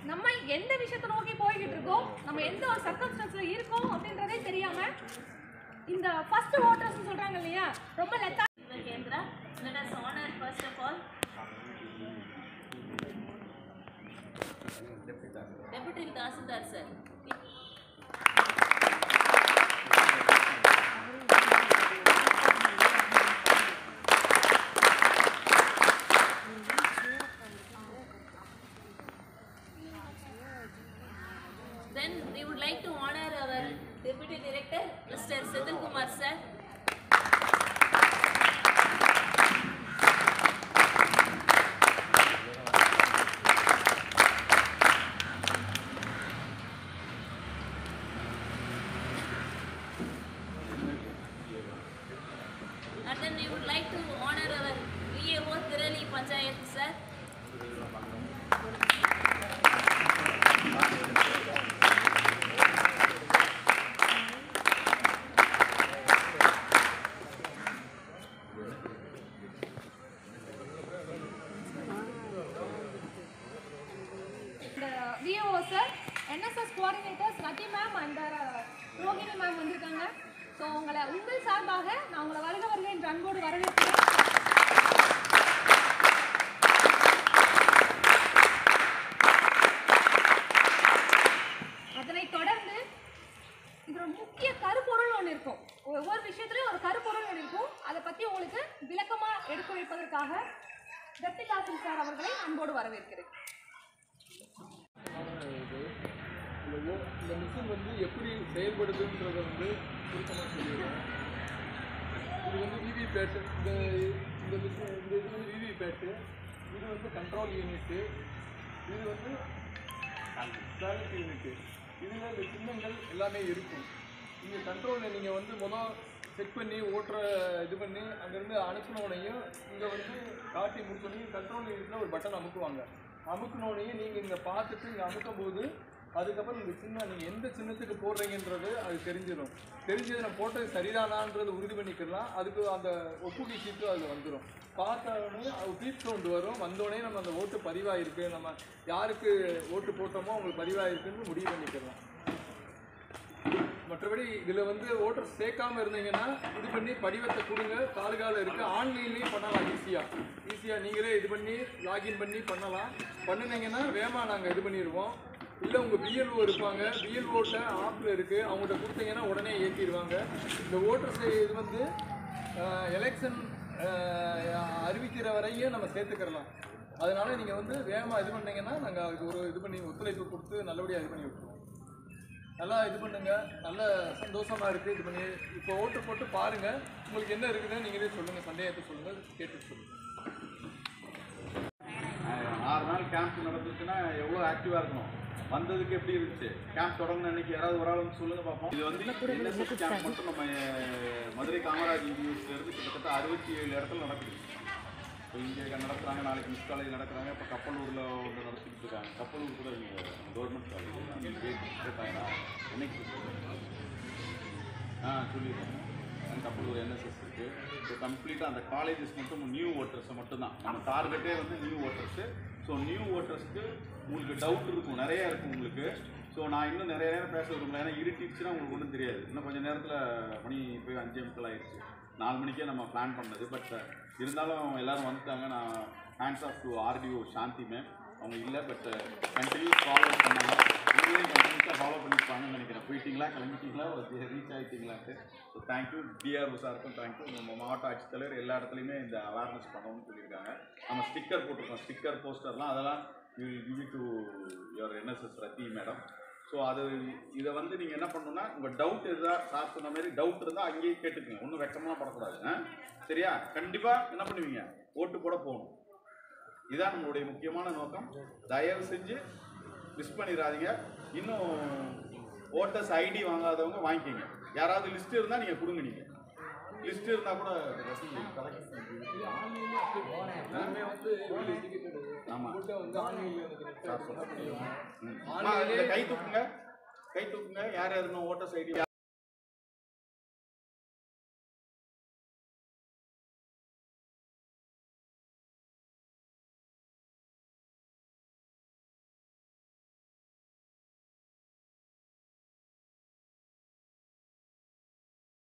நம்ம எந்த விஷயத்தை நோக்கி போய்கிட்டு இருக்கோம் நம்ம எந்த ஒரு சர்க்கம்ஸ்டன்ஸ்ல இருக்கோம் அப்படின்றதே தெரியாம இந்த ஃபர்ஸ்ட் ஓட்டர்ஸ் சொல்றாங்க இல்லையா ரொம்ப லெத்தா Kendra. Let us honor first of all Deputy Tahsildar sir. Then we would like to honor our Deputy Director, Mr. Sedil Kumar sir. And then we would like to honor our VAO Tirali Panchayat sir. இந்த VO sir NSS coordinators Rathi ma'am and Rohini ma'am வந்திருக்காங்க so உங்களை உங்கள் சார்பாக நான் உங்களை வருக வருக என்று அன்போடு வரவேற்கிறேன் அதனைத் தொடர்ந்து இதோட முக்கிய கருப்பொருள் ஒன்று இருக்கும் ஒவ்வொரு விஷயத்துலையும் ஒரு கருப்பொருள் ஒன்று இருக்கும் அதை பற்றி உங்களுக்கு விளக்கமாக எடுத்துரைப்பதற்காக தத்திகாசன் சார் அவர்களை அன்போடு வரவேற்கிறேன் இது இந்த ஓ- இந்த மிஷின் வந்து எப்படி செயல்படுதுன்றதை வந்து சுருக்கமாக சொல்லிடுறோம் இது வந்து விவி பேட்டு இந்த இந்த மிஷின் இந்த இது வந்து விவி பேட்டு இது வந்து கண்ட்ரோல் யூனிட்டு இது வந்து குவாலிட்டி யூனிட்டு இதில் இந்த சின்னங்கள் எல்லாமே இருக்கும் இங்கே கண்ட்ரோலில் நீங்கள் வந்து முதல் செக் பண்ணி ஓட்டுற இது பண்ணி அங்கேருந்து அனுப்பினோடனையும் இங்கே வந்து காட்டி முடிச்சோடனையும் கண்ட்ரோல் யூனிட்டில் ஒரு பட்டன் அமுக்குவாங்க அமுக்குனோடனையும் நீங்கள் இங்கே பார்த்துட்டு இங்கே அமுக்கும் போது அதுக்கப்புறம் இந்த சின்ன நீங்கள் எந்த சின்னத்துக்கு போடுறீங்கன்றது அது தெரிஞ்சிடும் தெரிஞ்சது நான் போட்டது சரிதானான்றது உறுதி பண்ணிக்கலாம் அதுக்கு அந்த ஒப்புகை சீட்டு அதில் வந்துடும் பார்த்தோடனே அது பீப் சவுண்டு வரும் வந்தோடனே நம்ம அந்த ஓட்டு பதிவாயிருக்கு நம்ம யாருக்கு ஓட்டு போட்டோமோ அவங்களுக்கு பதிவாயிருக்குன்னு முடிவு பண்ணிக்கலாம் மற்றபடி இதில் வந்து ஓட்டர் சேர்க்காம இருந்தீங்கன்னா இது பண்ணி படிவத்தை கொடுங்க தாலுகாவில் இருக்குது ஆன்லைன்லேயும் பண்ணலாம் ஈஸியாக ஈஸியாக நீங்களே இது பண்ணி லாகின் பண்ணி பண்ணலாம் பண்ணுனீங்கன்னா வேகமாக நாங்கள் இது பண்ணிடுவோம் இல்லை உங்கள் பிஎல்ஓ இருப்பாங்க பிஎல்ஓட்ட ஆப்பில் இருக்குது அவங்கள்ட்ட கொடுத்தீங்கன்னா உடனே ஏற்றிடுவாங்க இந்த ஓட்டர் இது வந்து எலெக்ஷன் அறிவிக்கிற வரையும் நம்ம சேர்த்துக்கிறலாம் அதனால நீங்கள் வந்து வேகமாக இது பண்ணீங்கன்னா நாங்கள் அதுக்கு ஒரு இது பண்ணி ஒத்துழைப்பு கொடுத்து நல்லபடியாக இது பண்ணி விட்டுருவோம் நல்லா இது பண்ணுங்க நல்ல சந்தோஷமா இருக்கு இது பண்ணி இப்போ ஓட்டு போட்டு பாருங்க உங்களுக்கு என்ன இருக்குதுன்னு நீங்களே சொல்லுங்க சந்தேகத்தை சொல்லுங்க கேட்டு சொல்லுங்க ஆஹ் ஆறு நாள் கேம்ப் நடந்துச்சுன்னா எவ்வளோ ஆக்டிவாக இருக்கணும் வந்ததுக்கு எப்படி இருந்துச்சு கேம்ப் தொடங்கின அன்னைக்கு யாராவது ஒரு ஆள் வந்து சொல்லுங்க பார்ப்போம் இது வந்து NSS கேம்ப் மட்டும் நம்ம அஹ், மதுரை காமராஜ் யூனிவர்சிட்டியில இருந்து கிட்டத்தட்ட அறுபத்தி ஏழு இடத்துல நடக்குது இப்போ இங்கே நடத்துகிறாங்க நாளைக்கு மிஸ் காலேஜ் நடத்துகிறாங்க இப்போ கப்பலூரில் ஒன்று நடத்திட்டு இருக்காங்க கப்பலூர் கூட கவர்மெண்ட் காலேஜ் கேட்டாங்களா என்னைக்கு ஆ சொல்லியிருக்காங்க கப்பலூர் என்எஸ்எஸ் இருக்குது ஸோ கம்ப்ளீட்டாக அந்த காலேஜஸ் மட்டும் நியூ ஓட்டர்ஸை மட்டும்தான் நம்ம டார்கெட்டே வந்து நியூ ஓட்டர்ஸு ஸோ நியூ ஓட்டர்ஸ்க்கு உங்களுக்கு டவுட் இருக்கும் நிறைய இருக்கும் உங்களுக்கு ஸோ நான் இன்னும் நிறைய நேரம் பேச விரும்பல ஏன்னா இருட்டிடுச்சுன்னா உங்களுக்கு ஒன்றும் தெரியாது இன்னும் கொஞ்சம் நேரத்தில் மணி போய் அஞ்சே முக்கால் ஆயிடுச்சு நாலு மணிக்கே நம்ம பிளான் பண்ணது பட் இருந்தாலும் எல்லாரும் வந்துட்டாங்க நான் hands off to RDO Shanthi ma'am அவங்க இல்லை பட் கண்டினியூஸ் ஃபாலோ பண்ணாங்க உங்களையும் கண்டினியூஸாக ஃபாலோ பண்ணியிருப்பாங்கன்னு நினைக்கிறேன் போயிட்டீங்களா கிளம்பிட்டீங்களா ரீச் ஆகிட்டீங்களான்ட்டு ஸோ தேங்க்யூ டிஆர்ஓ சாருக்கும் தேங்க்யூ நம்ம மாவட்ட ஆட்சித்தலைவர் எல்லா இடத்துலையுமே இந்த அவேர்னஸ் பண்ணணும்னு சொல்லியிருக்காங்க நம்ம ஸ்டிக்கர் போட்டிருக்கோம் ஸ்டிக்கர் போஸ்டர்லாம் அதெல்லாம் you give to your NSS Rathi madam so அது இதை வந்து நீங்கள் என்ன பண்ணணும்னா உங்கள் டவுட் எதா சார் சொன்ன மாதிரி டவுட் இருந்தால் அங்கேயே கேட்டுக்கங்க ஒன்றும் வெக்கமாக படக்கூடாது ஆ? சரியா கண்டிப்பாக என்ன பண்ணுவீங்க ஓட்டு போட போகணும் இதான் நம்மளுடைய முக்கியமான நோக்கம் தயவு செஞ்சு மிஸ் பண்ணிடாதீங்க இன்னும் ஓட்டர்ஸ் ஐடி வாங்காதவங்க வாங்கிக்கோங்க யாராவது லிஸ்ட் இருந்தால் நீங்கள் கொடுங்க நீங்கள் லிஸ்ட் இருந்தால் கூட எல்லாமே வந்து educated. ஆமாம் ஓட்டை வந்து ஆன்லைன்ல வந்து கை தூக்குங்க கை தூக்குங்க யார் யார் இன்னும் ஓட்டர்ஸ் ஐடி